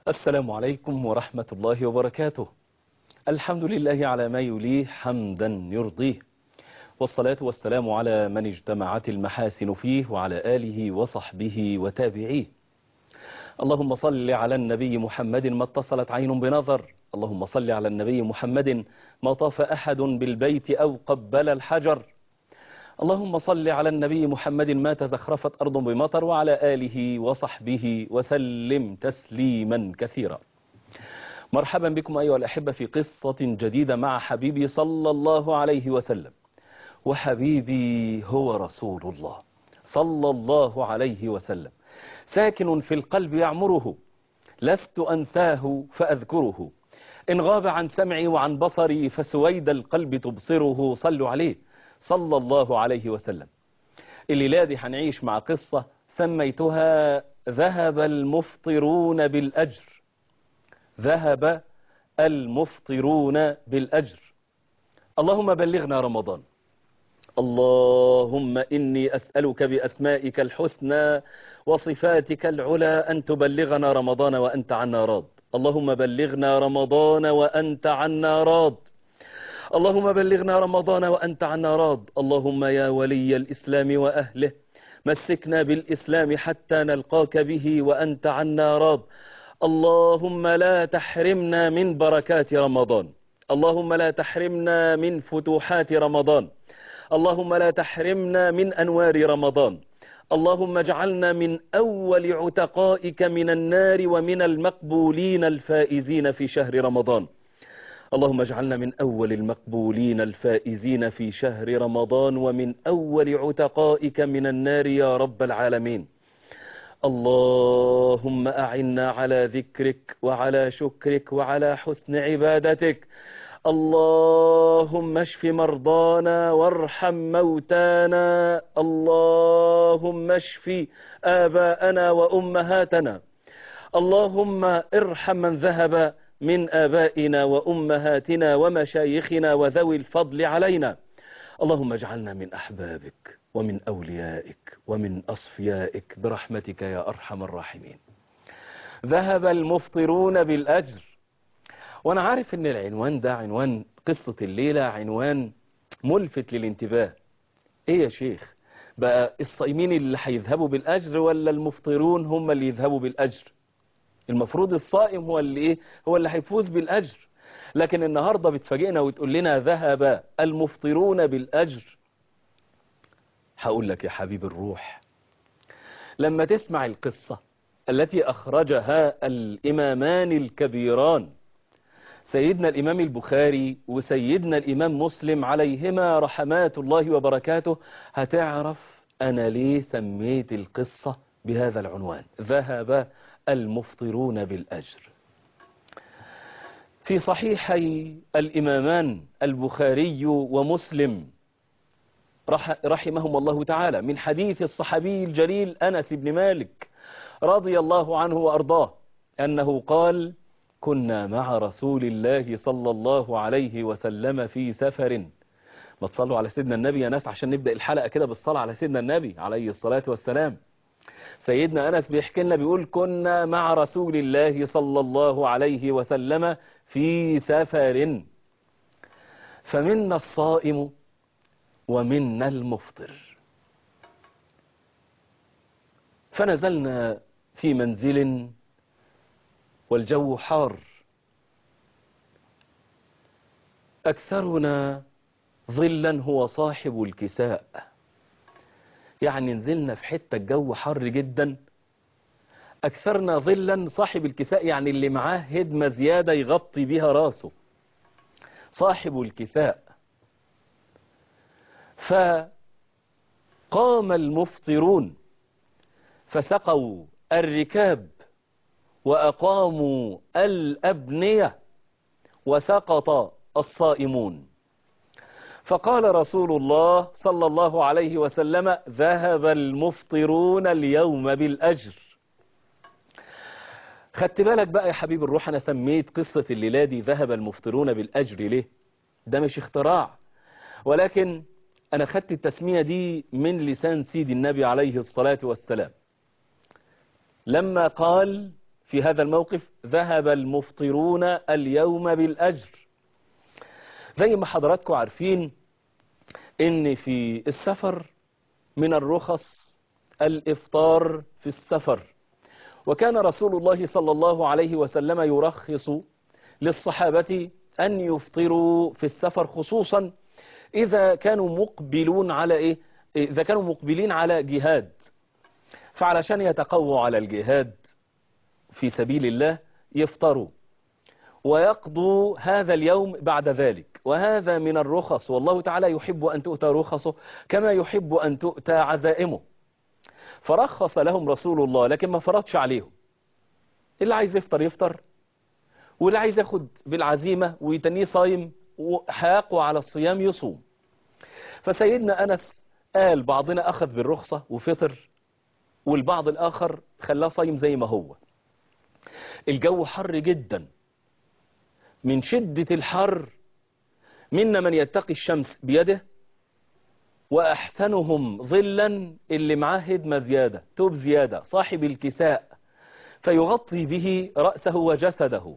السلام عليكم ورحمة الله وبركاته الحمد لله على ما يليه حمدا يرضيه والصلاة والسلام على من اجتمعت المحاسن فيه وعلى آله وصحبه وتابعيه اللهم صل على النبي محمد ما اتصلت عين بنظر اللهم صل على النبي محمد ما طاف أحد بالبيت أو قبل الحجر اللهم صل على النبي محمد ما تزخرفت أرض بمطر وعلى آله وصحبه وسلم تسليما كثيرا مرحبا بكم أيها الأحبة في قصة جديدة مع حبيبي صلى الله عليه وسلم وحبيبي هو رسول الله صلى الله عليه وسلم ساكن في القلب يعمره لست أنساه فأذكره إن غاب عن سمعي وعن بصري فسويد القلب تبصره صلوا عليه صلى الله عليه وسلم الليلة دي هنعيش مع قصة سميتها ذهب المفطرون بالأجر ذهب المفطرون بالأجر اللهم بلغنا رمضان اللهم إني أسألك بأسمائك الحسنى وصفاتك العلى أن تبلغنا رمضان وأنت عنا راض اللهم بلغنا رمضان وأنت عنا راض اللهم بلغنا رمضان وأنت عنا راض اللهم يا ولي الإسلام وأهله مسكنا بالإسلام حتى نلقاك به وأنت عنا راض اللهم لا تحرمنا من بركات رمضان اللهم لا تحرمنا من فتوحات رمضان اللهم لا تحرمنا من أنوار رمضان اللهم اجعلنا من أول عتقائك من النار ومن المقبولين الفائزين في شهر رمضان اللهم اجعلنا من أول المقبولين الفائزين في شهر رمضان ومن أول عتقائك من النار يا رب العالمين اللهم أعنا على ذكرك وعلى شكرك وعلى حسن عبادتك اللهم اشف مرضانا وارحم موتانا اللهم اشف آباءنا وأمهاتنا اللهم ارحم من ذهب من آبائنا وأمهاتنا ومشايخنا وذوي الفضل علينا اللهم اجعلنا من أحبابك ومن أوليائك ومن أصفيائك برحمتك يا أرحم الراحمين ذهب المفطرون بالأجر وأنا عارف أن العنوان ده عنوان قصة الليلة عنوان ملفت للانتباه إيه يا شيخ بقى الصائمين اللي هيذهبوا بالأجر ولا المفطرون هم اللي يذهبوا بالأجر المفروض الصائم هو اللي إيه هو اللي هيفوز بالأجر لكن النهاردة بتفاجئنا وتقول لنا ذهب المفطرون بالأجر هقول لك يا حبيب الروح لما تسمع القصة التي أخرجها الإمامان الكبيران سيدنا الإمام البخاري وسيدنا الإمام مسلم عليهما رحمات الله وبركاته هتعرف أنا ليه سميت القصة بهذا العنوان ذهب المفطرون بالأجر في صحيحي الإمامان البخاري ومسلم رحمهم الله تعالى من حديث الصحابي الجليل أنس بن مالك رضي الله عنه وأرضاه أنه قال كنا مع رسول الله صلى الله عليه وسلم في سفر ما تصلوا على سيدنا النبي يا ناس عشان نبدأ الحلقة كده بالصلاة على سيدنا النبي عليه الصلاة والسلام سيدنا أنس بيحكي لنا بيقول كنا مع رسول الله صلى الله عليه وسلم في سفر فمنا الصائم ومنا المفطر فنزلنا في منزل والجو حار أكثرنا ظلا هو صاحب الكساء يعني نزلنا في حتة الجو حر جدا أكثرنا ظلا صاحب الكساء يعني اللي معاه هدمة زيادة يغطي بها راسه صاحب الكساء فقام المفطرون فسقوا الركاب وأقاموا الأبنية وسقط الصائمون فقال رسول الله صلى الله عليه وسلم ذهب المفطرون اليوم بالأجر خدت بالك بقى يا حبيب الروح أنا سميت قصة الليلة دي ذهب المفطرون بالأجر ليه ده مش اختراع ولكن أنا خدت التسمية دي من لسان سيد النبي عليه الصلاة والسلام لما قال في هذا الموقف ذهب المفطرون اليوم بالأجر زي ما حضراتكم عارفين ان في السفر من الرخص الافطار في السفر وكان رسول الله صلى الله عليه وسلم يرخص للصحابة أن يفطروا في السفر خصوصا إذا كانوا مقبلون على إيه إذا كانوا مقبلين على جهاد فعلشان يتقووا على الجهاد في سبيل الله يفطروا ويقضوا هذا اليوم بعد ذلك وهذا من الرخص والله تعالى يحب أن تؤتى رخصه كما يحب أن تؤتى عزائمه فرخص لهم رسول الله لكن ما فرضش عليهم اللي عايز يفطر يفطر واللي عايز ياخد بالعزيمة ويتنيه صايم وحاقه على الصيام يصوم فسيدنا أنس قال بعضنا أخذ بالرخصة وفطر والبعض الآخر خلاه صايم زي ما هو الجو حر جدا من شدة الحر منا من يتقي الشمس بيده وأحسنهم ظلا اللي معاه هدمة زيادة توب زيادة صاحب الكساء فيغطي به رأسه وجسده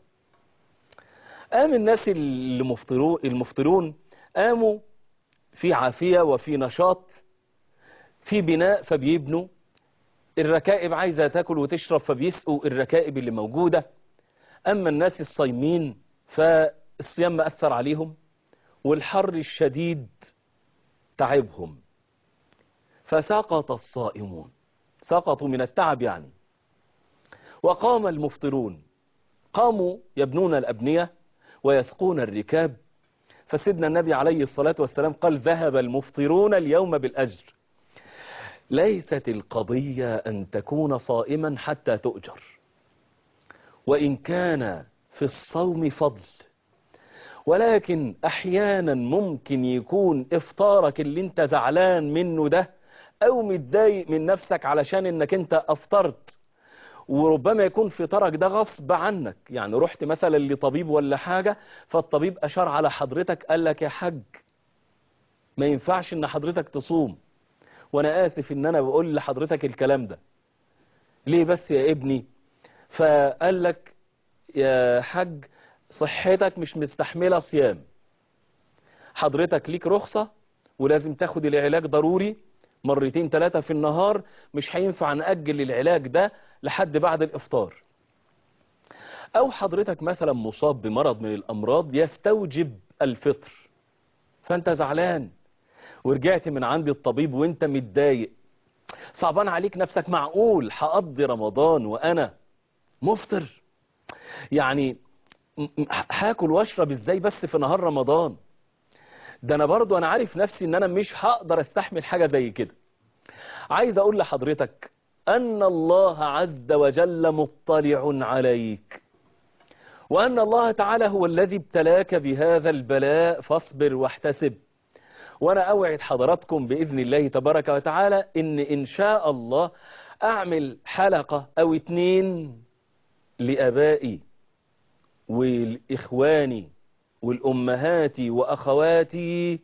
قام الناس المفطرون, المفطرون قاموا في عافية وفي نشاط في بناء فبيبنوا الركائب عايزة تاكل وتشرب فبيسقوا الركائب اللي موجودة أما الناس الصايمين فالصيام مأثر عليهم والحر الشديد تعبهم فسقط الصائمون سقطوا من التعب يعني وقام المفطرون قاموا يبنون الأبنية ويسقون الركاب فسيدنا النبي عليه الصلاة والسلام قال ذهب المفطرون اليوم بالأجر ليست القضية أن تكون صائما حتى تؤجر وإن كان في الصوم فضل ولكن أحيانا ممكن يكون إفطارك اللي انت زعلان منه ده أو متضايق من نفسك علشان انك انت أفطرت وربما يكون فطرك ده غصب عنك يعني رحت مثلا لطبيب ولا حاجة فالطبيب أشار على حضرتك قال لك يا حج ما ينفعش ان حضرتك تصوم وانا آسف ان انا بقول لحضرتك الكلام ده ليه بس يا ابني فقال لك يا حج صحتك مش مستحملة صيام حضرتك ليك رخصة ولازم تاخد العلاج ضروري مرتين ثلاثة في النهار مش هينفع نأجل العلاج ده لحد بعد الإفطار أو حضرتك مثلا مصاب بمرض من الأمراض يستوجب الفطر فأنت زعلان ورجعت من عند الطبيب وانت متضايق صعبان عليك نفسك معقول هقضي رمضان وأنا مفطر يعني هاكل واشرب ازاي بس في نهار رمضان ده انا برضو انا عارف نفسي ان انا مش هقدر استحمل حاجة زي كده عايز اقول لحضرتك ان الله عز وجل مطلع عليك وان الله تعالى هو الذي ابتلاك بهذا البلاء فاصبر واحتسب وانا اوعد حضراتكم باذن الله تبارك وتعالى ان ان شاء الله اعمل حلقة او اتنين لابائي والإخواني والأمهات وأخواتي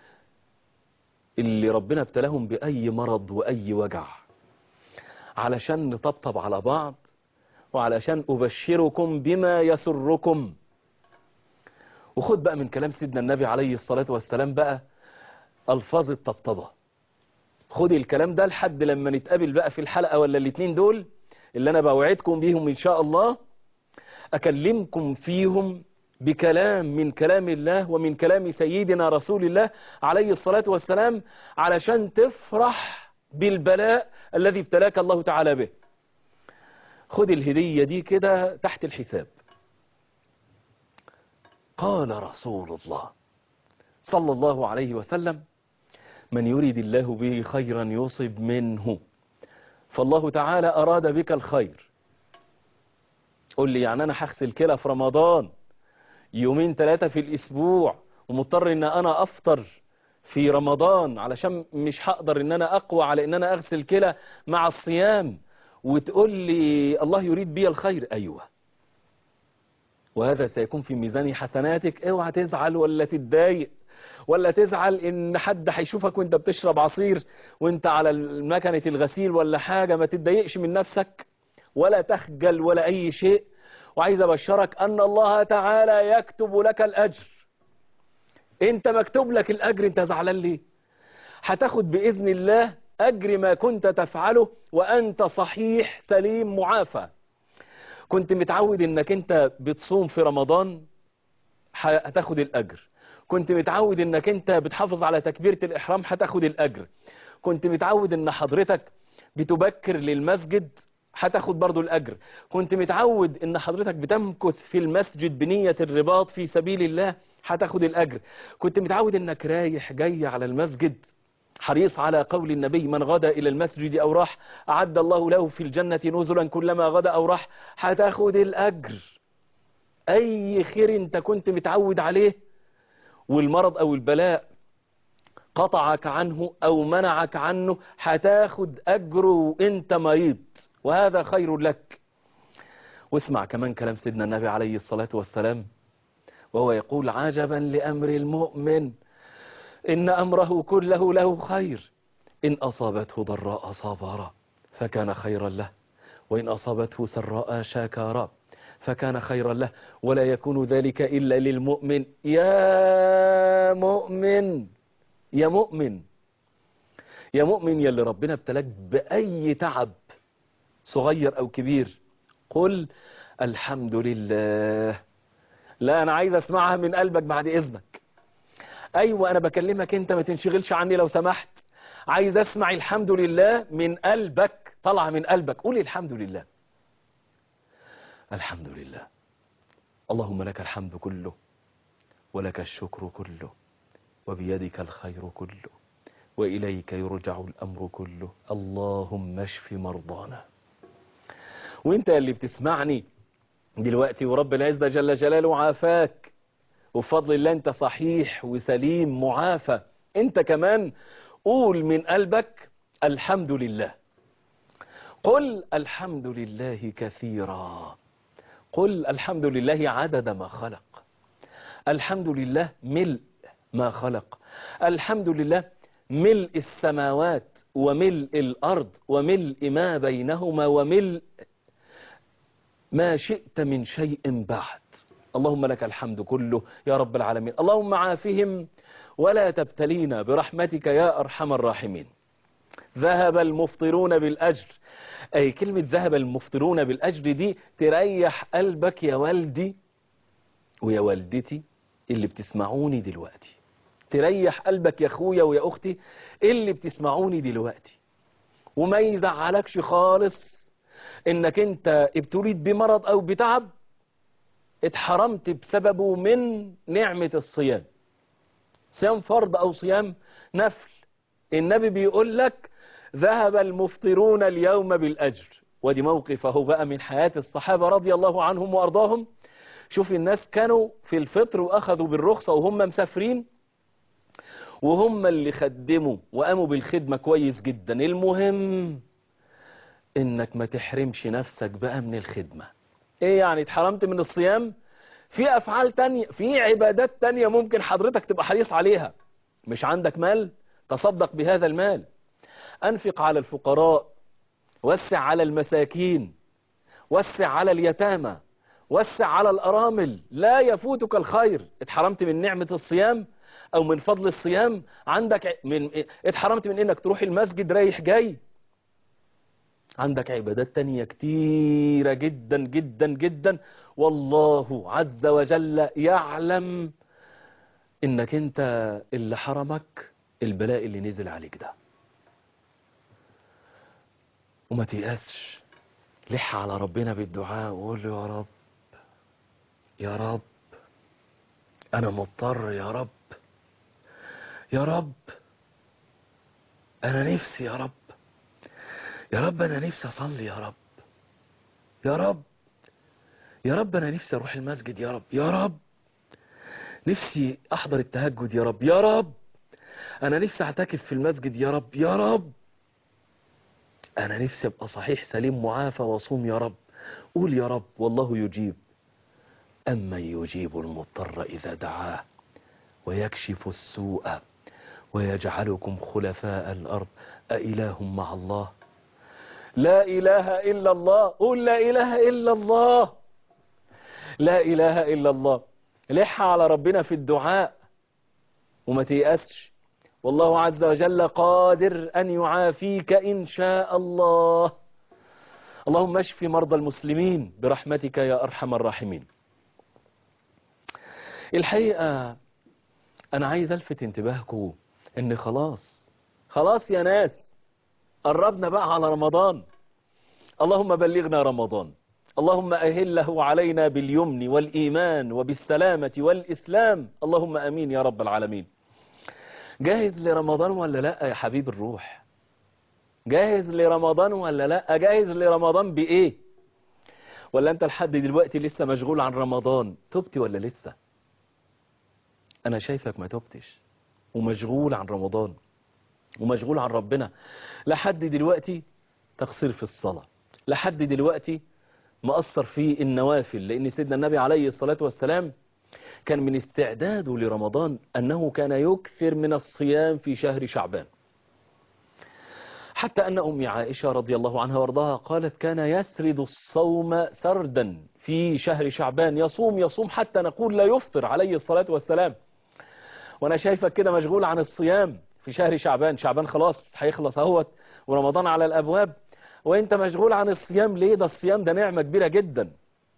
اللي ربنا ابتلاهم بأي مرض وأي وجع علشان نطبطب على بعض وعلشان أبشركم بما يسركم وخد بقى من كلام سيدنا النبي عليه الصلاة والسلام بقى ألفاظ الطبطبة خد الكلام ده لحد لما نتقابل بقى في الحلقة ولا الاتنين دول اللي أنا بوعدكم بيهم إن شاء الله أكلمكم فيهم بكلام من كلام الله ومن كلام سيدنا رسول الله عليه الصلاة والسلام علشان تفرح بالبلاء الذي ابتلاك الله تعالى به خد الهدية دي كده تحت الحساب قال رسول الله صلى الله عليه وسلم من يريد الله به خيرا يصب منه فالله تعالى أراد بك الخير قول لي يعني انا هغسل كلى في رمضان يومين ثلاثة في الاسبوع ومضطر ان انا افطر في رمضان علشان مش هقدر ان انا اقوى على ان انا اغسل كلى مع الصيام وتقول لي الله يريد بي الخير ايوه وهذا سيكون في ميزان حسناتك اوعى تزعل ولا تتضايق ولا تزعل ان حد هيشوفك وانت بتشرب عصير وانت على مكنة الغسيل ولا حاجة ما تتضايقش من نفسك ولا تخجل ولا أي شيء وعايز أبشرك أن الله تعالى يكتب لك الأجر انت مكتوب لك الأجر انت زعلان ليه هتاخد بإذن الله أجر ما كنت تفعله وأنت صحيح سليم معافى كنت متعود انك انت بتصوم في رمضان هتاخد الأجر كنت متعود انك انت بتحافظ على تكبيرة الإحرام هتاخد الأجر كنت متعود ان حضرتك بتبكر للمسجد هتاخد برضو الأجر كنت متعود ان حضرتك بتمكث في المسجد بنية الرباط في سبيل الله هتاخد الأجر كنت متعود انك رايح جاي على المسجد حريص على قول النبي من غدا إلى المسجد أو راح أعد الله له في الجنة نزلا كلما غدا أو راح هتاخد الأجر أي خير أنت كنت متعود عليه والمرض أو البلاء قطعك عنه أو منعك عنه هتاخد أجره وأنت مريض وهذا خير لك واسمع كمان كلام سيدنا النبي عليه الصلاة والسلام وهو يقول عجبا لأمر المؤمن إن أمره كله له خير إن أصابته ضراء صابر فكان خيرا له وإن أصابته سراء شاكارا فكان خيرا له ولا يكون ذلك إلا للمؤمن يا مؤمن يا مؤمن يا مؤمن يا اللي ربنا ابتلاك بأي تعب صغير أو كبير قل الحمد لله لا أنا عايز أسمعها من قلبك بعد إذنك أيوة أنا بكلمك أنت ما تنشغلش عني لو سمحت عايز أسمع الحمد لله من قلبك طلع من قلبك قول الحمد لله الحمد لله اللهم لك الحمد كله ولك الشكر كله وبيدك الخير كله وإليك يرجع الأمر كله اللهم اشف مرضانا وانت اللي بتسمعني دلوقتي ورب العزة جل جلاله عافاك وبفضل الله انت صحيح وسليم معافى انت كمان قول من قلبك الحمد لله قل الحمد لله كثيرا قل الحمد لله عدد ما خلق الحمد لله ملء ما خلق الحمد لله ملء السماوات وملء الأرض وملء ما بينهما وملء ما شئت من شيء بعد اللهم لك الحمد كله يا رب العالمين اللهم عافهم ولا تبتلينا برحمتك يا أرحم الراحمين ذهب المفطرون بالأجر أي كلمة ذهب المفطرون بالأجر دي تريح قلبك يا والدي ويا والدتي اللي بتسمعوني دلوقتي تريح قلبك يا أخويا ويا أختي اللي بتسمعوني دلوقتي وما يزعلكش خالص انك انت ابتليت بمرض او بتعب اتحرمت بسببه من نعمة الصيام صيام فرض او صيام نفل النبي بيقول لك ذهب المفطرون اليوم بالأجر ودي موقف اهو بقى من حياة الصحابة رضي الله عنهم وأرضاهم شوف الناس كانوا في الفطر وأخذوا بالرخصة وهم مسافرين وهم اللي خدموا وقاموا بالخدمة كويس جدا المهم انك ما تحرمش نفسك بقى من الخدمة ايه يعني اتحرمت من الصيام في افعال تانية في عبادات تانية ممكن حضرتك تبقى حريص عليها مش عندك مال تصدق بهذا المال انفق على الفقراء وسع على المساكين وسع على اليتامى وسع على الارامل لا يفوتك الخير اتحرمت من نعمة الصيام او من فضل الصيام عندك من اتحرمت من انك تروح المسجد رايح جاي عندك عبادات تانية كتيرة جدا جدا جدا والله عز وجل يعلم انك انت اللي حرمك البلاء اللي نزل عليك ده وما تيأسش لح على ربنا بالدعاء وقول له يا رب يا رب انا مضطر يا رب يا رب انا نفسي يا رب يا رب انا نفسي اصلي يا رب يا رب يا رب انا نفسي اروح المسجد يا رب يا رب نفسي احضر التهجد يا رب يا رب انا نفسي اعتكف في المسجد يا رب يا رب انا نفسي ابقى صحيح سليم معافى واصوم يا رب قول يا رب والله يجيب اما يجيب المضطر اذا دعاه ويكشف السوء ويجعلكم خلفاء الارض أإله مع الله لا إله إلا الله قول لا إله إلا الله لا إله إلا الله لح على ربنا في الدعاء وما تيأسش والله عز وجل قادر أن يعافيك إن شاء الله اللهم اشف مرضى المسلمين برحمتك يا أرحم الراحمين الحقيقة أنا عايز ألفت انتباهكم إن خلاص خلاص يا ناس قربنا بقى على رمضان اللهم بلغنا رمضان اللهم أهله علينا باليمن والإيمان وبالسلامة والإسلام اللهم أمين يا رب العالمين جاهز لرمضان ولا لا يا حبيب الروح جاهز لرمضان ولا لا جاهز لرمضان بإيه ولا أنت لحد دلوقتي لسه مشغول عن رمضان تبتي ولا لسه أنا شايفك ما تبتش ومشغول عن رمضان ومشغول عن ربنا لحد دلوقتي تقصير في الصلاة لحد دلوقتي مأثر في النوافل لأن سيدنا النبي عليه الصلاة والسلام كان من استعداده لرمضان أنه كان يكثر من الصيام في شهر شعبان حتى أن أم عائشة رضي الله عنها وارضاها قالت كان يسرد الصوم سردا في شهر شعبان يصوم يصوم حتى نقول لا يفطر عليه الصلاة والسلام وأنا شايفك كده مشغول عن الصيام في شهر شعبان شعبان خلاص هيخلص اهوت ورمضان على الأبواب وانت مشغول عن الصيام ليه ده الصيام ده نعمة كبيرة جدا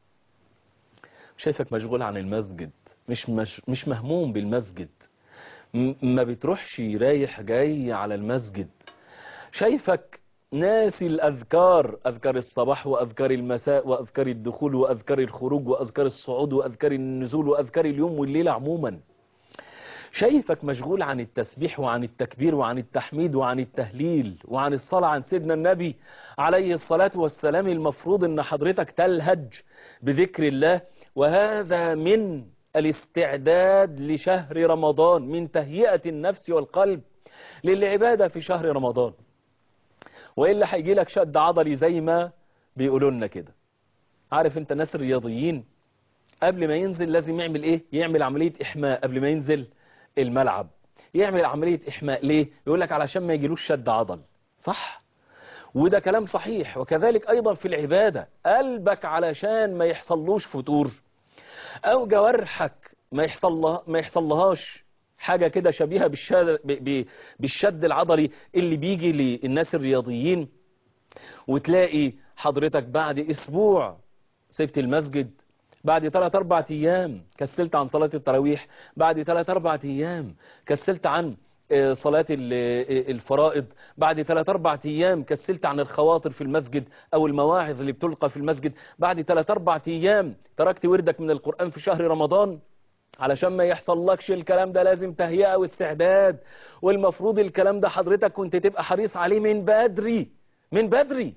شايفك مشغول عن المسجد مش مش, مش مهموم بالمسجد ما بتروحش رايح جاي على المسجد شايفك ناسي الأذكار أذكار الصباح وأذكار المساء وأذكار الدخول وأذكار الخروج وأذكار الصعود وأذكار النزول وأذكار اليوم والليلة عموما شايفك مشغول عن التسبيح وعن التكبير وعن التحميد وعن التهليل وعن الصلاة عن سيدنا النبي عليه الصلاة والسلام المفروض ان حضرتك تلهج بذكر الله وهذا من الاستعداد لشهر رمضان من تهيئة النفس والقلب للعبادة في شهر رمضان وإلا هيجي لك شد عضلي زي ما بيقولوا لنا كده عارف انت ناس الرياضيين قبل ما ينزل لازم يعمل ايه يعمل عملية احماء قبل ما ينزل الملعب يعمل عملية إحماء ليه يقول لك علشان ما يجيلوش شد عضل صح وده كلام صحيح وكذلك أيضا في العبادة قلبك علشان ما يحصلوش فتور أو جوارحك ما يحصل لها ما يحصل لهاش حاجة كده شبيهة بالشد, بالشد العضلي اللي بيجي للناس الرياضيين وتلاقي حضرتك بعد أسبوع سبت المسجد بعد 3 4 ايام كسلت عن صلاة التراويح بعد 3 4 ايام كسلت عن صلاة الفرائض بعد 3 4 ايام كسلت عن الخواطر في المسجد او المواعظ اللي بتلقى في المسجد بعد 3 4 ايام تركت وردك من القرآن في شهر رمضان علشان ما يحصل لكش الكلام ده لازم تهيئة واستعداد والمفروض الكلام ده حضرتك كنت تبقى حريص عليه من بدري من بدري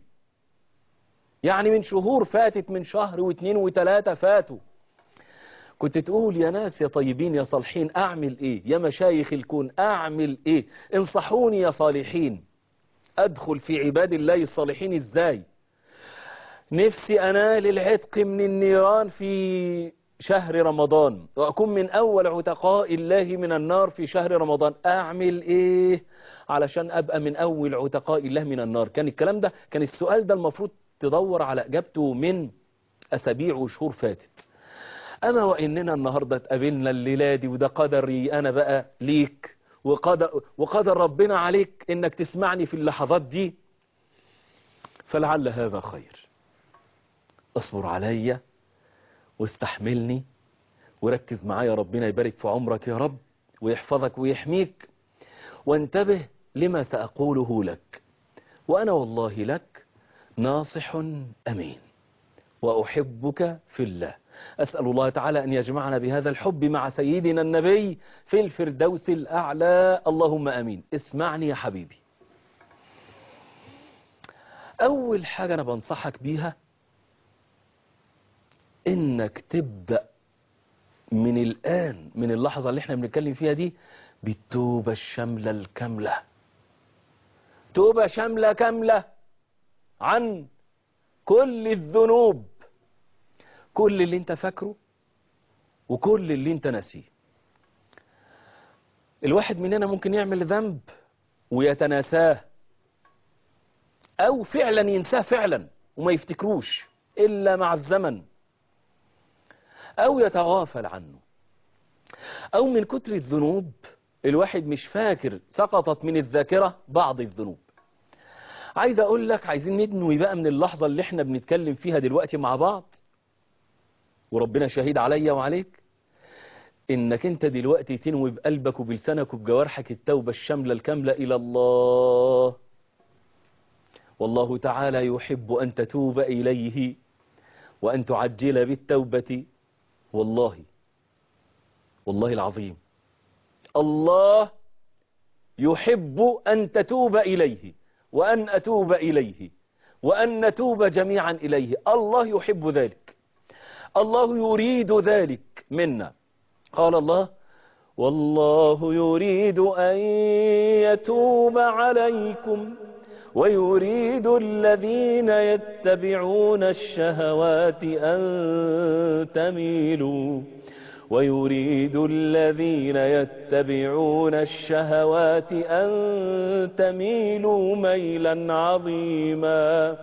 يعني من شهور فاتت من شهر واثنين وثلاثة فاتوا كنت تقول يا ناس يا طيبين يا صالحين أعمل إيه يا مشايخ الكون أعمل إيه انصحوني يا صالحين أدخل في عباد الله الصالحين إزاي نفسي أنال العتق من النيران في شهر رمضان وأكون من أول عتقاء الله من النار في شهر رمضان أعمل إيه علشان أبقى من أول عتقاء الله من النار كان الكلام ده كان السؤال ده المفروض تدور على اجابته من اسابيع وشهور فاتت اما واننا النهارده اتقابلنا الليله دي وده قدري انا بقى ليك وقدر, وقدر ربنا عليك انك تسمعني في اللحظات دي فلعل هذا خير اصبر عليا واستحملني وركز معايا ربنا يبارك في عمرك يا رب ويحفظك ويحميك وانتبه لما سأقوله لك وأنا والله لك ناصح أمين وأحبك في الله أسأل الله تعالى أن يجمعنا بهذا الحب مع سيدنا النبي في الفردوس الأعلى اللهم أمين اسمعني يا حبيبي أول حاجة أنا بنصحك بيها إنك تبدأ من الآن من اللحظة اللي احنا بنتكلم فيها دي بالتوبة الشاملة الكاملة توبة شاملة كاملة عن كل الذنوب كل اللي انت فاكره وكل اللي انت ناسيه الواحد مننا ممكن يعمل ذنب ويتناساه أو فعلا ينساه فعلا وما يفتكروش إلا مع الزمن أو يتغافل عنه أو من كتر الذنوب الواحد مش فاكر سقطت من الذاكرة بعض الذنوب عايز أقول لك عايزين ندنوي بقى من اللحظة اللي احنا بنتكلم فيها دلوقتي مع بعض وربنا شهيد عليا وعليك انك انت دلوقتي تنوي بقلبك وبلسانك وبجوارحك التوبة الشاملة الكاملة الى الله والله تعالى يحب ان تتوب اليه وان تعجل بالتوبة والله والله العظيم الله يحب ان تتوب اليه وان اتوب اليه وان نتوب جميعا اليه الله يحب ذلك الله يريد ذلك منا قال الله والله يريد أن يتوب عليكم ويريد الذين يتبعون الشهوات أن تميلوا ويريد الذين يتبعون الشهوات أن تميلوا ميلا عظيما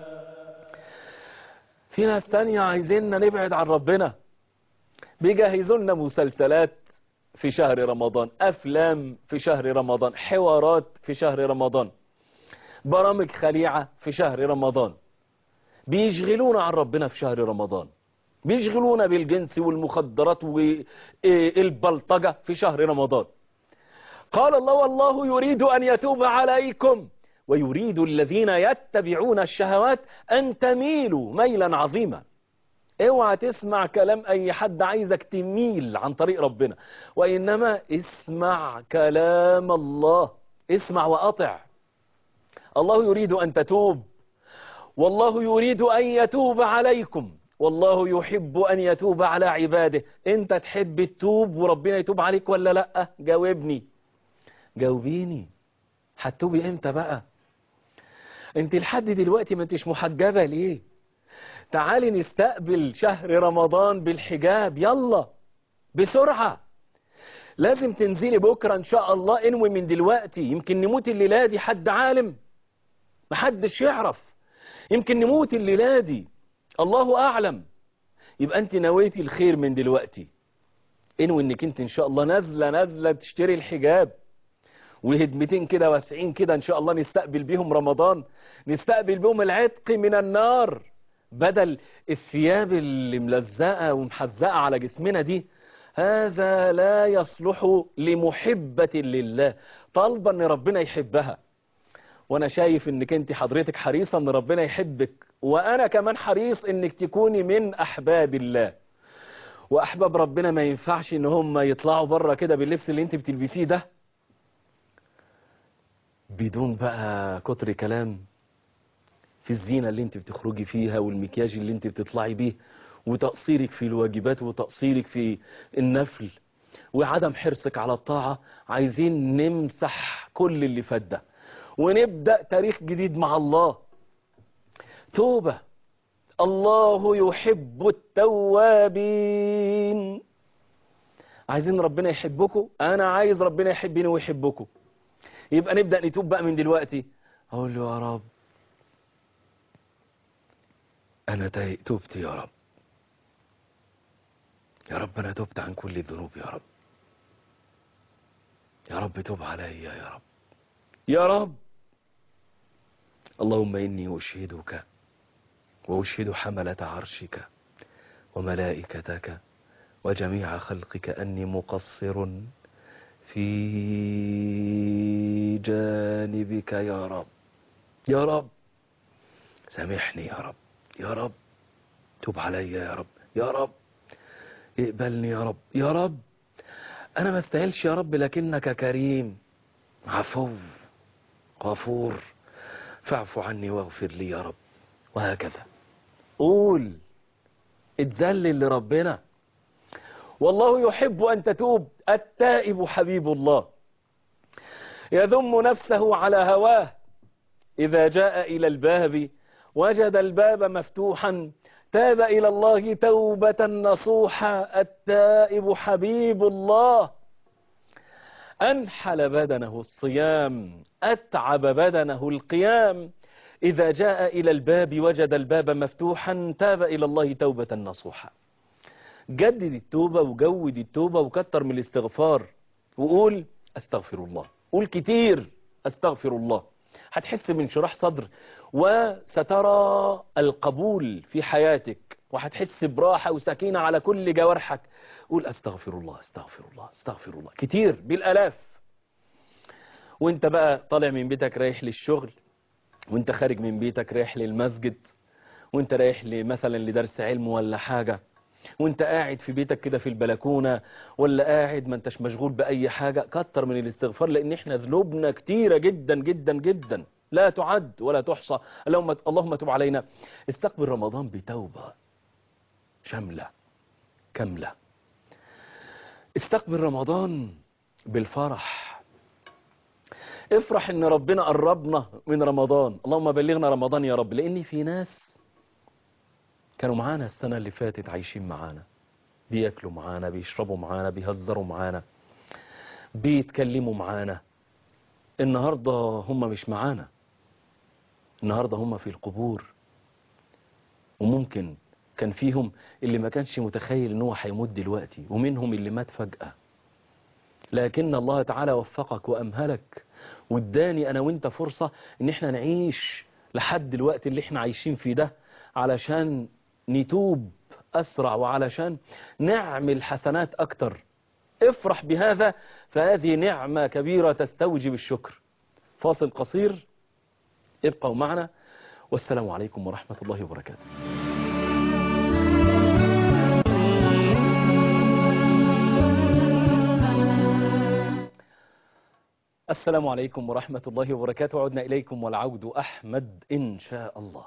في ناس تانية عايزيننا نبعد عن ربنا بيجهزوا لنا مسلسلات في شهر رمضان أفلام في شهر رمضان حوارات في شهر رمضان برامج خليعة في شهر رمضان بيشغلونا عن ربنا في شهر رمضان بيشغلونا بالجنس والمخدرات والبلطجة في شهر رمضان قال الله والله يريد أن يتوب عليكم ويريد الذين يتبعون الشهوات أن تميلوا ميلا عظيما اوعى تسمع كلام اي حد عايزك تميل عن طريق ربنا وانما اسمع كلام الله اسمع واطع الله يريد ان تتوب والله يريد ان يتوب عليكم والله يحب ان يتوب على عباده انت تحب التوب وربنا يتوب عليك ولا لا جاوبني جاوبيني هتتوبي امتى بقى انت لحد دلوقتي ما انتش محجبة ليه تعالي نستقبل شهر رمضان بالحجاب يلا بسرعة لازم تنزلي بكرة ان شاء الله انوي من دلوقتي يمكن نموت الليلة دي حد عالم محدش يعرف يمكن نموت الليلة دي الله اعلم يبقى انت نويتي الخير من دلوقتي انوي انك انت ان شاء الله نازلة نازلة تشتري الحجاب وهدمتين كده واسعين كده ان شاء الله نستقبل بيهم رمضان نستقبل بيهم العتق من النار بدل الثياب اللي ملزقة ومحزقة على جسمنا دي هذا لا يصلح لمحبة لله طالبة ان ربنا يحبها وانا شايف انك انت حضرتك حريصة ان ربنا يحبك وانا كمان حريص انك تكوني من احباب الله واحباب ربنا ما ينفعش ان هم يطلعوا بره كده باللبس اللي انت بتلبسيه ده بدون بقى كتر كلام في الزينة اللي انت بتخرجي فيها والمكياج اللي انت بتطلعي بيه وتقصيرك في الواجبات وتقصيرك في النفل وعدم حرصك على الطاعة عايزين نمسح كل اللي فات ده ونبدأ تاريخ جديد مع الله توبة الله يحب التوابين عايزين ربنا يحبكم انا عايز ربنا يحبني ويحبكم يبقى نبدأ نتوب بقى من دلوقتي اقول له يا رب انا تبت يا رب يا رب انا تبت عن كل الذنوب يا رب يا رب توب علي يا رب يا رب اللهم اني اشهدك واشهد حملة عرشك وملائكتك وجميع خلقك اني مقصر في جانبك يا رب يا رب سامحني يا رب يا رب توب علي يا رب يا رب اقبلني يا رب يا رب انا ما استاهلش يا رب لكنك كريم عفو غفور فاعف عني واغفر لي يا رب وهكذا قول اتذلل لربنا والله يحب أن تتوب التائب حبيب الله يذم نفسه على هواه إذا جاء إلى الباب وجد الباب مفتوحا تاب إلى الله توبة نصوحا التائب حبيب الله أنحل بدنه الصيام أتعب بدنه القيام إذا جاء إلى الباب وجد الباب مفتوحا تاب إلى الله توبة نصوحا جدد التوبة وجود التوبة وكتر من الاستغفار وقول استغفر الله قول كتير استغفر الله هتحس بانشراح صدر وسترى القبول في حياتك وهتحس براحة وسكينة على كل جوارحك قول استغفر الله استغفر الله استغفر الله كتير بالألاف وانت بقى طالع من بيتك رايح للشغل وانت خارج من بيتك رايح للمسجد وانت رايح مثلا لدرس علم ولا حاجة وانت قاعد في بيتك كده في البلكونة ولا قاعد ما انتش مشغول بأي حاجة كتر من الاستغفار لان احنا ذنوبنا كتيرة جدا جدا جدا لا تعد ولا تحصى اللهم اللهم تب علينا استقبل رمضان بتوبة شاملة كاملة استقبل رمضان بالفرح افرح ان ربنا قربنا من رمضان اللهم بلغنا رمضان يا رب لان في ناس كانوا معانا السنة اللي فاتت عايشين معانا بياكلوا معانا بيشربوا معانا بيهزروا معانا بيتكلموا معانا النهاردة هم مش معانا النهاردة هم في القبور وممكن كان فيهم اللي ما كانش متخيل ان هو هيموت دلوقتي ومنهم اللي مات فجأة لكن الله تعالى وفقك وأمهلك واداني أنا وانت فرصة ان احنا نعيش لحد الوقت اللي احنا عايشين فيه ده علشان نتوب أسرع وعلشان نعمل حسنات أكتر افرح بهذا فهذه نعمة كبيرة تستوجب الشكر فاصل قصير ابقوا معنا والسلام عليكم ورحمة الله وبركاته السلام عليكم ورحمة الله وبركاته عدنا إليكم والعود أحمد إن شاء الله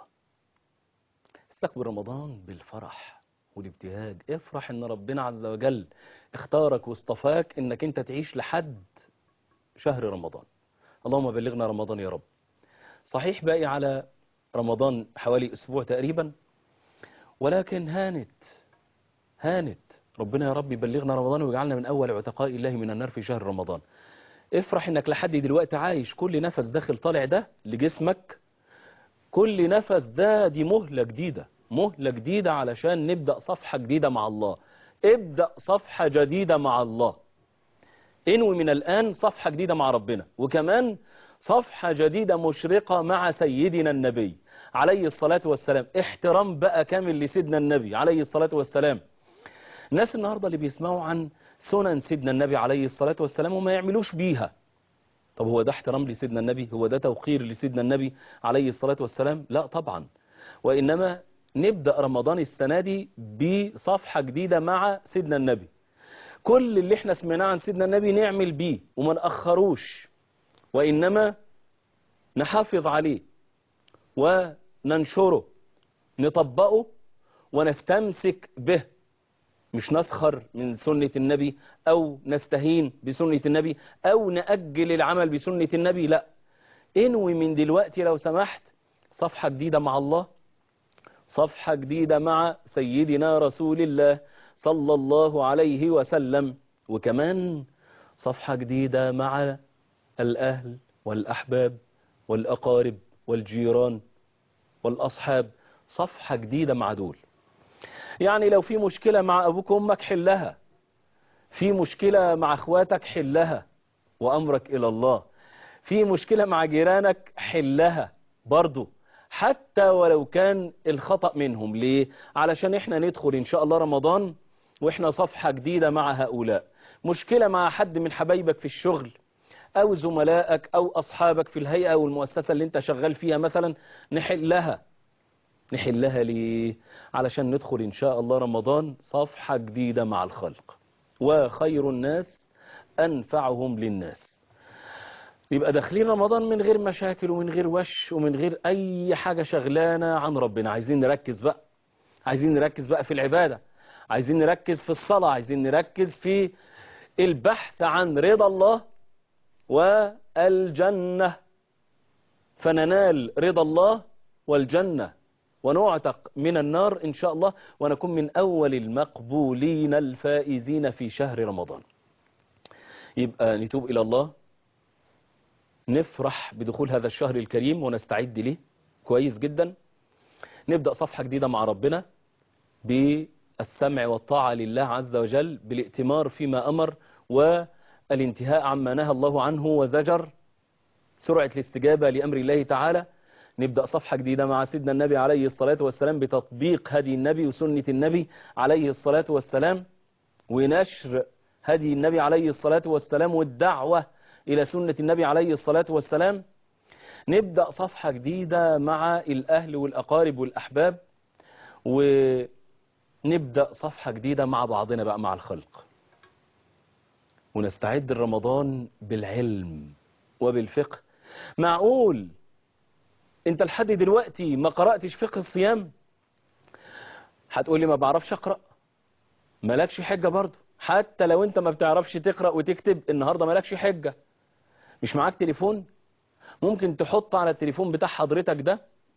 استقبل رمضان بالفرح والابتهاج افرح ان ربنا عز وجل اختارك واصطفاك انك انت تعيش لحد شهر رمضان اللهم بلغنا رمضان يا رب صحيح باقي على رمضان حوالي اسبوع تقريبا ولكن هانت هانت ربنا يا رب يبلغنا رمضان ويجعلنا من اول عتقاء الله من النار في شهر رمضان افرح انك لحد دلوقتي عايش كل نفس داخل طالع ده لجسمك كل نفس ده دي مهلة جديدة مهلة جديدة علشان نبدأ صفحة جديدة مع الله ابدأ صفحة جديدة مع الله انوي من الآن صفحة جديدة مع ربنا وكمان صفحة جديدة مشرقة مع سيدنا النبي عليه الصلاة والسلام احترام بقى كامل لسيدنا النبي عليه الصلاة والسلام الناس النهاردة اللي بيسمعوا عن سنن سيدنا النبي عليه الصلاة والسلام وما يعملوش بيها طب هو ده احترام لسيدنا النبي هو ده توقير لسيدنا النبي عليه الصلاة والسلام لا طبعا وإنما نبدأ رمضان السنة دي بصفحة جديدة مع سيدنا النبي كل اللي احنا سمعناه عن سيدنا النبي نعمل بيه وما نأخروش وإنما نحافظ عليه وننشره نطبقه ونستمسك به مش نسخر من سنة النبي أو نستهين بسنة النبي أو نأجل العمل بسنة النبي لا انوي من دلوقتي لو سمحت صفحة جديدة مع الله صفحة جديدة مع سيدنا رسول الله صلى الله عليه وسلم وكمان صفحة جديدة مع الأهل والأحباب والأقارب والجيران والأصحاب صفحة جديدة مع دول يعني لو في مشكلة مع أبوك وأمك حلها في مشكلة مع أخواتك حلها وأمرك إلى الله في مشكلة مع جيرانك حلها برضو حتى ولو كان الخطأ منهم ليه؟ علشان احنا ندخل إن شاء الله رمضان وإحنا صفحة جديدة مع هؤلاء مشكلة مع حد من حبايبك في الشغل أو زملائك أو أصحابك في الهيئة أو المؤسسة اللي انت شغال فيها مثلا نحلها نحلها ليه علشان ندخل إن شاء الله رمضان صفحة جديدة مع الخلق وخير الناس أنفعهم للناس يبقى داخلين رمضان من غير مشاكل ومن غير وش ومن غير أي حاجة شغلانة عن ربنا عايزين نركز بقى عايزين نركز بقى في العبادة عايزين نركز في الصلاة عايزين نركز في البحث عن رضا الله والجنة فننال رضا الله والجنة ونعتق من النار إن شاء الله ونكون من أول المقبولين الفائزين في شهر رمضان يبقى نتوب إلى الله نفرح بدخول هذا الشهر الكريم ونستعد له كويس جدا نبدأ صفحة جديدة مع ربنا بالسمع والطاعة لله عز وجل بالائتمار فيما أمر والانتهاء عما نهى الله عنه وزجر سرعة الاستجابة لأمر الله تعالى نبدأ صفحة جديدة مع سيدنا النبي عليه الصلاة والسلام بتطبيق هدي النبي وسنة النبي عليه الصلاة والسلام ونشر هدي النبي عليه الصلاة والسلام والدعوة إلى سنة النبي عليه الصلاة والسلام نبدأ صفحة جديدة مع الأهل والأقارب والأحباب ونبدأ صفحة جديدة مع بعضنا بقى مع الخلق ونستعد رمضان بالعلم وبالفقه معقول انت لحد دلوقتي ما قرأتش فقه الصيام هتقول لي ما بعرفش اقرأ مالكش حجة برضه حتى لو انت ما بتعرفش تقرأ وتكتب النهاردة مالكش حجة مش معاك تليفون ممكن تحط على التليفون بتاع حضرتك ده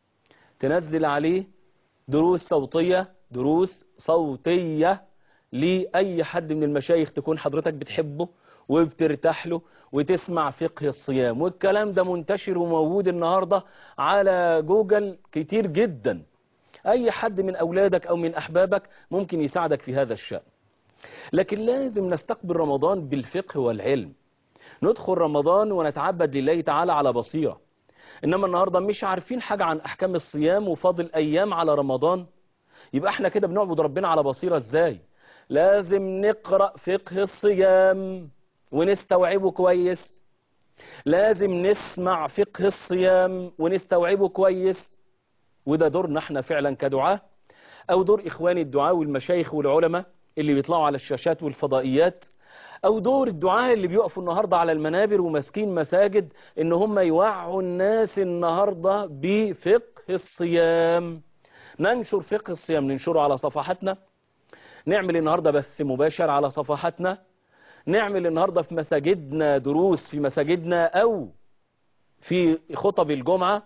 تنزل عليه دروس صوتية دروس صوتية لأي حد من المشايخ تكون حضرتك بتحبه وبترتاح له وتسمع فقه الصيام والكلام ده منتشر وموجود النهاردة على جوجل كتير جدا أي حد من أولادك أو من أحبابك ممكن يساعدك في هذا الشأن لكن لازم نستقبل رمضان بالفقه والعلم ندخل رمضان ونتعبد لله تعالى على بصيرة إنما النهاردة مش عارفين حاجة عن أحكام الصيام وفاضل أيام على رمضان يبقى احنا كده بنعبد ربنا على بصيرة ازاي لازم نقرأ فقه الصيام ونستوعبه كويس لازم نسمع فقه الصيام ونستوعبه كويس وده دورنا احنا فعلا كدعاة او دور اخواني الدعاة والمشايخ والعلماء اللي بيطلعوا على الشاشات والفضائيات او دور الدعاة اللي بيقفوا النهاردة على المنابر وماسكين مساجد ان هم يوعوا الناس النهاردة بفقه الصيام ننشر فقه الصيام ننشره على صفحاتنا نعمل النهاردة بث مباشر على صفحاتنا نعمل النهاردة في مساجدنا دروس في مساجدنا أو في خطب الجمعة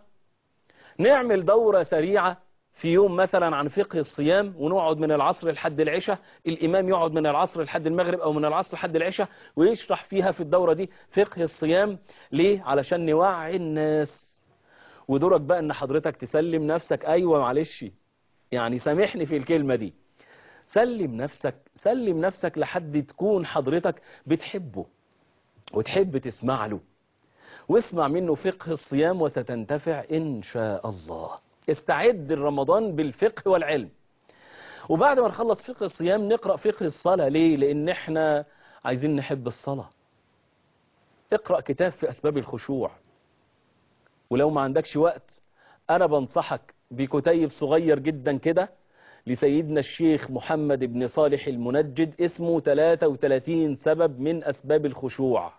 نعمل دورة سريعة في يوم مثلا عن فقه الصيام ونقعد من العصر لحد العشاء الإمام يقعد من العصر لحد المغرب أو من العصر لحد العشاء ويشرح فيها في الدورة دي فقه الصيام ليه؟ علشان نوعي الناس ودورك بقى ان حضرتك تسلم نفسك أيوة معلش يعني سامحني في الكلمة دي سلم نفسك سلم نفسك لحد تكون حضرتك بتحبه وتحب تسمع له واسمع منه فقه الصيام وستنتفع إن شاء الله استعد الرمضان بالفقه والعلم وبعد ما نخلص فقه الصيام نقرأ فقه الصلاة ليه لأن احنا عايزين نحب الصلاة اقرأ كتاب في أسباب الخشوع ولو ما عندكش وقت أنا بنصحك بكتيب صغير جدا كده لسيدنا الشيخ محمد بن صالح المنجد اسمه 33 سبب من أسباب الخشوع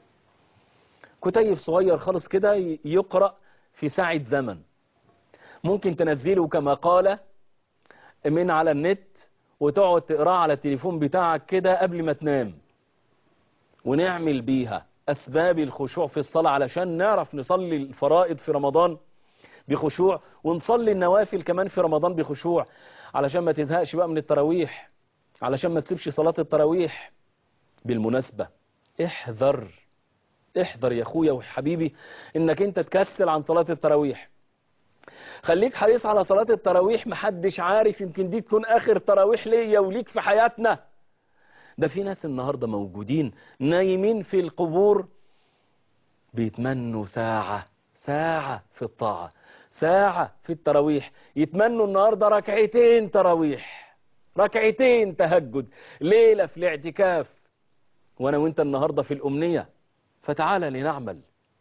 كتيب صغير خالص كده يقرأ في ساعة زمن ممكن تنزله كما قال من على النت وتقعد تقراه على التليفون بتاعك كده قبل ما تنام ونعمل بيها أسباب الخشوع في الصلاة علشان نعرف نصلي الفرائض في رمضان بخشوع ونصلي النوافل كمان في رمضان بخشوع علشان ما تزهقش بقى من التراويح علشان ما تسيبش صلاة التراويح بالمناسبة احذر احذر يا اخويا وحبيبي انك انت تكسل عن صلاة التراويح خليك حريص على صلاة التراويح محدش عارف يمكن دي تكون اخر تراويح ليا وليك في حياتنا ده في ناس النهاردة موجودين نايمين في القبور بيتمنوا ساعة ساعة في الطاعة ساعة في التراويح يتمنوا النهاردة ركعتين تراويح ركعتين تهجد ليلة في الاعتكاف وانا وانت النهاردة في الامنية فتعالى لنعمل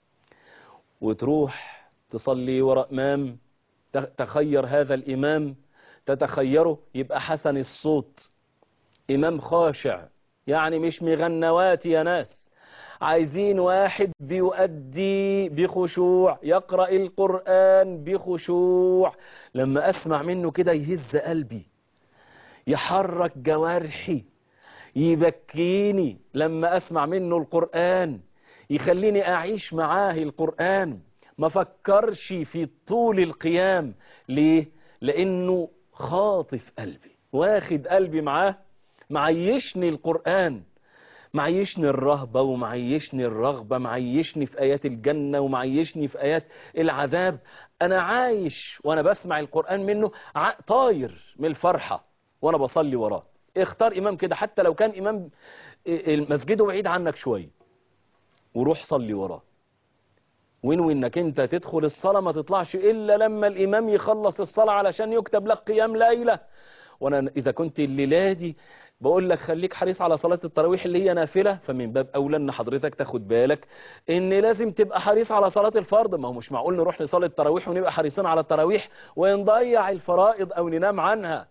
وتروح تصلي وراء امام تخير هذا الامام تتخيره يبقى حسن الصوت امام خاشع يعني مش مغنوات يا ناس عايزين واحد بيؤدي بخشوع يقرأ القرآن بخشوع لما أسمع منه كده يهز قلبي يحرك جوارحي يبكيني لما أسمع منه القرآن يخليني أعيش معاه القرآن ما فكرش في طول القيام ليه؟ لأنه خاطف قلبي واخد قلبي معاه معيشني القرآن معيشني الرهبة ومعيشني الرغبة معيشني في آيات الجنة ومعيشني في آيات العذاب أنا عايش وأنا بسمع القرآن منه ع- طاير من الفرحة وأنا بصلي وراه اختار إمام كده حتى لو كان إمام المسجد بعيد عنك شوية وروح صلي وراه وانوي انك انت تدخل الصلاة ما تطلعش الا لما الامام يخلص الصلاة علشان يكتب لك قيام ليلة وانا اذا كنت الليلة دي بقول لك خليك حريص على صلاة التراويح اللي هي نافلة فمن باب اولى ان حضرتك تاخد بالك ان لازم تبقى حريص على صلاة الفرض ما هو مش معقول نروح نصلي التراويح ونبقى حريصين على التراويح ونضيع الفرائض او ننام عنها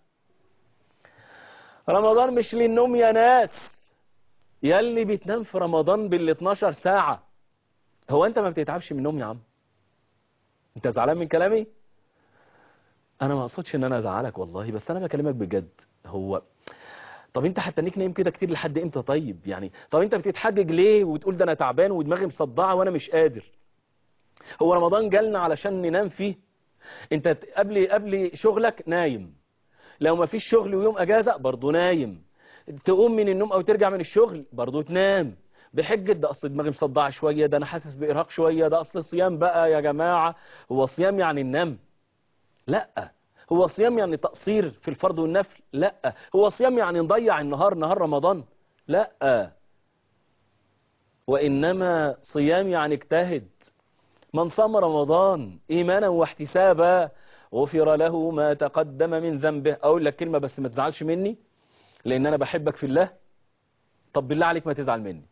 رمضان مش للنوم يا ناس يا اللي بتنام في رمضان بال 12 ساعة هو انت ما بتتعبش من النوم يا عم انت زعلان من كلامي انا ما اقصدش ان انا ازعلك والله بس انا بكلمك بجد هو طب انت هتنيك نايم كده كتير لحد امتى طيب يعني طب انت بتتحجج ليه وتقول ده انا تعبان ودماغي مصدعه وانا مش قادر هو رمضان جالنا علشان ننام فيه انت قبل قبل شغلك نايم لو ما فيش شغل ويوم اجازه برضه نايم تقوم من النوم او ترجع من الشغل برضه تنام بحجة ده اصل دماغي مصدعه شويه ده انا حاسس بارهاق شويه ده اصل صيام بقى يا جماعه هو صيام يعني النوم لا هو صيام يعني تقصير في الفرض والنفل لا هو صيام يعني نضيع النهار نهار رمضان لا وانما صيام يعني اجتهد من صام رمضان ايمانا واحتسابا غفر له ما تقدم من ذنبه اقول لك كلمه بس ما تزعلش مني لان انا بحبك في الله طب بالله عليك ما تزعل مني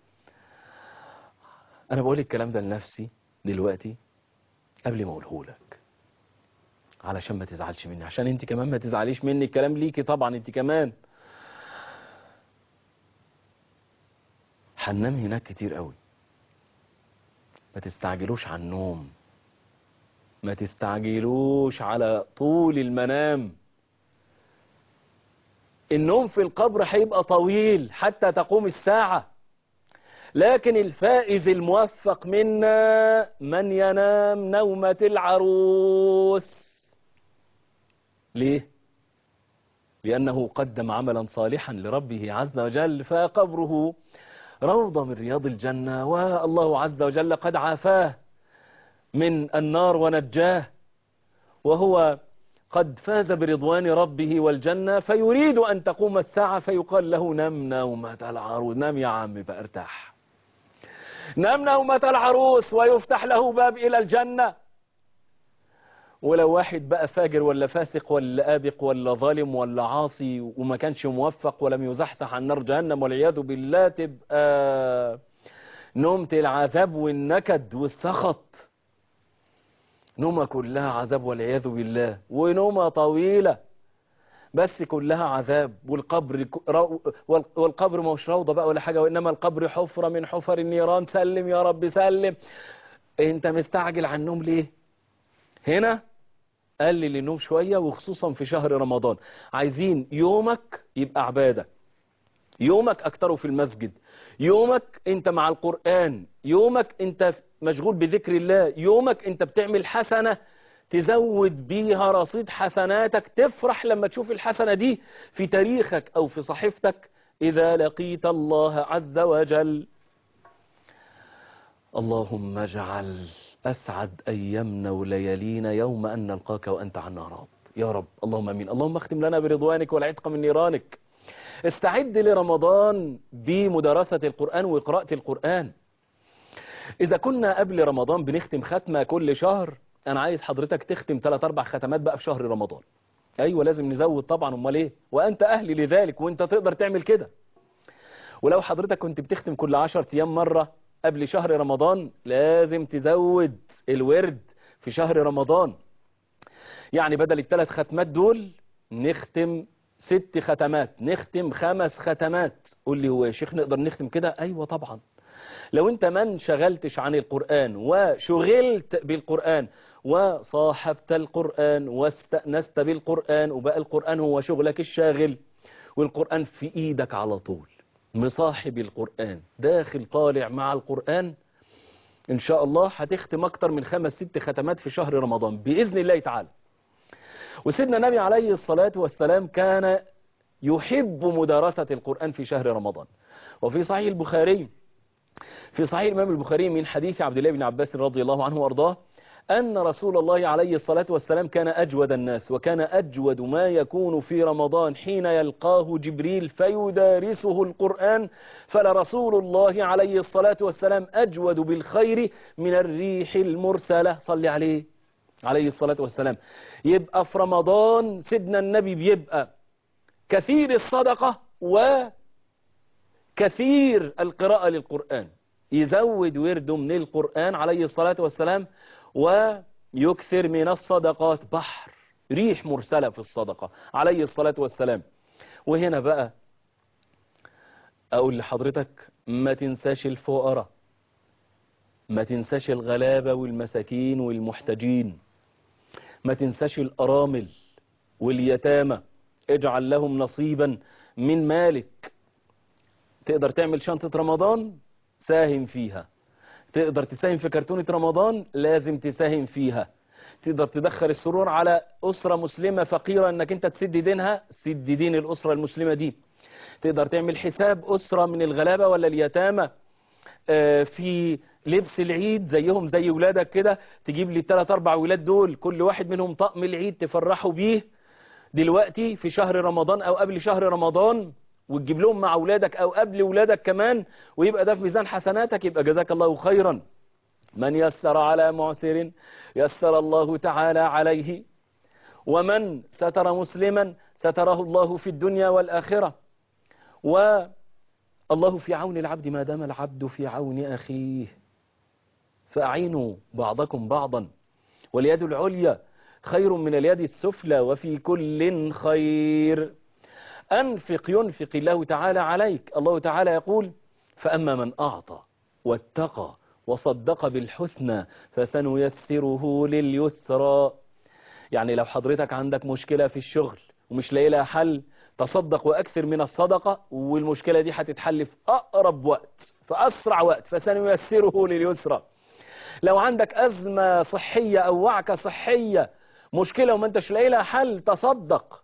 انا بقول الكلام ده لنفسي دلوقتي قبل ما اقوله لك علشان ما تزعلش مني عشان انت كمان ما تزعليش مني الكلام ليكي طبعا انت كمان هننام هناك كتير قوي ما تستعجلوش على النوم ما تستعجلوش على طول المنام النوم في القبر هيبقى طويل حتى تقوم الساعة لكن الفائز الموفق منا من ينام نومة العروس ليه؟ لأنه قدم عملا صالحا لربه عز وجل فقبره روضة من رياض الجنة والله عز وجل قد عافاه من النار ونجاه وهو قد فاز برضوان ربه والجنة فيريد أن تقوم الساعة فيقال له نم نومة العروس نم يا عم بقى ارتاح نم نومة العروس ويفتح له باب إلى الجنة ولو واحد بقى فاجر ولا فاسق ولا آبق ولا ظالم ولا عاصي وما كانش موفق ولم يزحزح عن نار جهنم والعياذ بالله تبقى نومة العذاب والنكد والسخط نومة كلها عذاب والعياذ بالله ونومة طويلة بس كلها عذاب والقبر والقبر مش روضة بقى ولا حاجة وإنما القبر حفرة من حفر النيران سلم يا رب سلم انت مستعجل عن النوم ليه هنا قلل النوم شوية وخصوصا في شهر رمضان عايزين يومك يبقى عبادة يومك أكتره في المسجد يومك انت مع القرآن يومك انت مشغول بذكر الله يومك انت بتعمل حسنة تزود بيها رصيد حسناتك تفرح لما تشوف الحسنة دي في تاريخك او في صحيفتك اذا لقيت الله عز وجل اللهم اجعل اسعد ايامنا وليالينا يوم ان نلقاك وانت عنا راض يا رب اللهم امين اللهم اختم لنا برضوانك والعتق من نيرانك استعد لرمضان بمدارسة القرآن وقراءة القرآن إذا كنا قبل رمضان بنختم ختمة كل شهر أنا عايز حضرتك تختم 3-4 ختمات بقى في شهر رمضان أيوة لازم نزود طبعا أمال إيه وأنت أهلي لذلك وأنت تقدر تعمل كده ولو حضرتك كنت بتختم كل 10 أيام مرة قبل شهر رمضان لازم تزود الورد في شهر رمضان يعني بدل الثلاث ختمات دول نختم ست ختمات نختم خمس ختمات قول لي هو يا شيخ نقدر نختم كده ايوه طبعا لو انت ما انشغلتش عن القرآن وشغلت بالقرآن وصاحبت القرآن واستأنست بالقرآن وبقى القرآن هو شغلك الشاغل والقرآن في ايدك على طول مصاحب القرآن داخل طالع مع القرآن ان شاء الله هتختم اكتر من خمس ست ختمات في شهر رمضان بإذن الله تعالى وسيدنا النبي عليه الصلاة والسلام كان يحب مدارسة القرآن في شهر رمضان وفي صحيح البخاري في صحيح الإمام البخاري من حديث عبد الله بن عباس رضي الله عنه وأرضاه أن رسول الله عليه الصلاة والسلام كان أجود الناس وكان أجود ما يكون في رمضان حين يلقاه جبريل فيدارسه القرآن فلرسول الله عليه الصلاة والسلام أجود بالخير من الريح المرسلة صلي عليه عليه الصلاة والسلام يبقى في رمضان سيدنا النبي بيبقى كثير الصدقة وكثير القراءة للقرآن يزود ورده من القرآن عليه الصلاة والسلام ويكثر من الصدقات بحر ريح مرسلة في الصدقة عليه الصلاة والسلام وهنا بقى أقول لحضرتك ما تنساش الفقراء ما تنساش الغلابة والمساكين والمحتاجين ما تنساش الأرامل واليتامى اجعل لهم نصيبا من مالك تقدر تعمل شنطة رمضان ساهم فيها تقدر تساهم في كرتونة رمضان لازم تساهم فيها تقدر تدخل السرور على أسرة مسلمة فقيرة انك انت تسد دينها سد دين الأسرة المسلمة دي تقدر تعمل حساب أسرة من الغلابة ولا اليتامى في لبس العيد زيهم زي ولادك كده تجيب لي الثلاث اربع ولاد دول كل واحد منهم طقم العيد تفرحوا بيه دلوقتي في شهر رمضان او قبل شهر رمضان وتجيب لهم مع اولادك او قبل اولادك كمان ويبقى ده في ميزان حسناتك يبقى جزاك الله خيرا من يسر على معسر يسر الله تعالى عليه ومن ستر مسلما ستره الله في الدنيا والآخرة والله في عون العبد ما دام العبد في عون أخيه فأعينوا بعضكم بعضا واليد العليا خير من اليد السفلى وفي كل خير أنفق ينفق الله تعالى عليك الله تعالى يقول فأما من أعطى واتقى وصدق بالحسنى فسنيسره لليسرى يعني لو حضرتك عندك مشكلة في الشغل ومش لاقي لها حل تصدق وأكثر من الصدقة والمشكلة دي هتتحل في أقرب وقت في أسرع وقت فسنيسره لليسرى لو عندك أزمة صحية أو وعكة صحية مشكلة وما انتش لاقي لها حل تصدق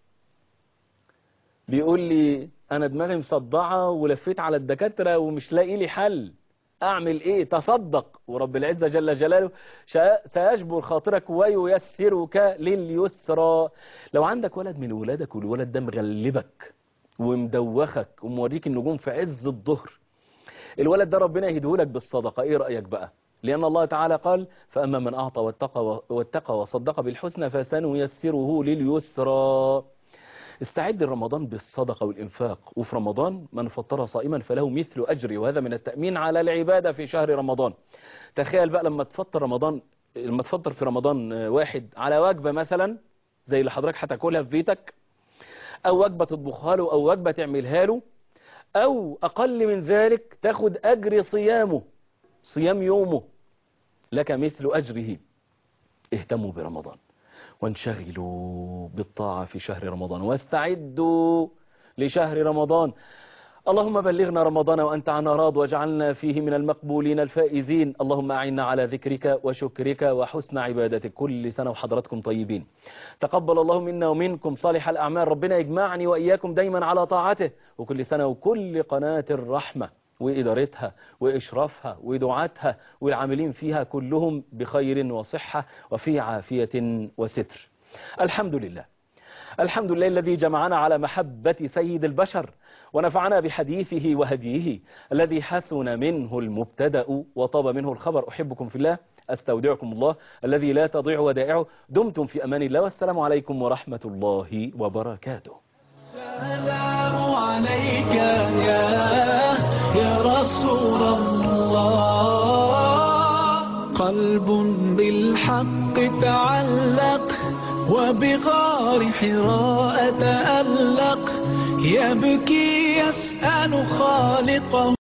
بيقول لي أنا دماغي مصدعة ولفيت على الدكاترة ومش لاقي لي حل أعمل إيه تصدق ورب العزة جل جلاله سيجبر خاطرك وييسرك لليسرى لو عندك ولد من ولادك والولد ده مغلبك ومدوخك وموريك النجوم في عز الظهر الولد ده ربنا يهديهولك بالصدقة إيه رأيك بقى لأن الله تعالى قال فأما من أعطى واتقى, واتقى وصدق بالحسنى فسنيسره لليسرى استعد رمضان بالصدقة والإنفاق وفي رمضان من فطر صائما فله مثل أجري وهذا من التأمين على العبادة في شهر رمضان تخيل بقى لما تفطر رمضان لما تفطر في رمضان واحد على وجبة مثلا زي اللي حضرتك هتاكلها في بيتك أو وجبة تطبخها له أو وجبة تعملها له أو أقل من ذلك تاخد أجر صيامه صيام يومه لك مثل أجره اهتموا برمضان وانشغلوا بالطاعة في شهر رمضان واستعدوا لشهر رمضان اللهم بلغنا رمضان وأنت عنا راض واجعلنا فيه من المقبولين الفائزين اللهم أعنا على ذكرك وشكرك وحسن عبادتك كل سنة وحضراتكم طيبين تقبل الله منا ومنكم صالح الأعمال ربنا يجمعني وإياكم دايما على طاعته وكل سنة وكل قناة الرحمة وإدارتها وإشرافها ودعاتها والعاملين فيها كلهم بخير وصحة وفي عافية وستر الحمد لله الحمد لله الذي جمعنا على محبة سيد البشر ونفعنا بحديثه وهديه الذي حسن منه المبتدأ وطاب منه الخبر أحبكم في الله أستودعكم الله الذي لا تضيع ودائعه دمتم في أمان الله والسلام عليكم ورحمة الله وبركاته السلام عليك يا يا رسول الله قلب بالحق تعلق وبغار حراء تألق يبكي يسأل خالقه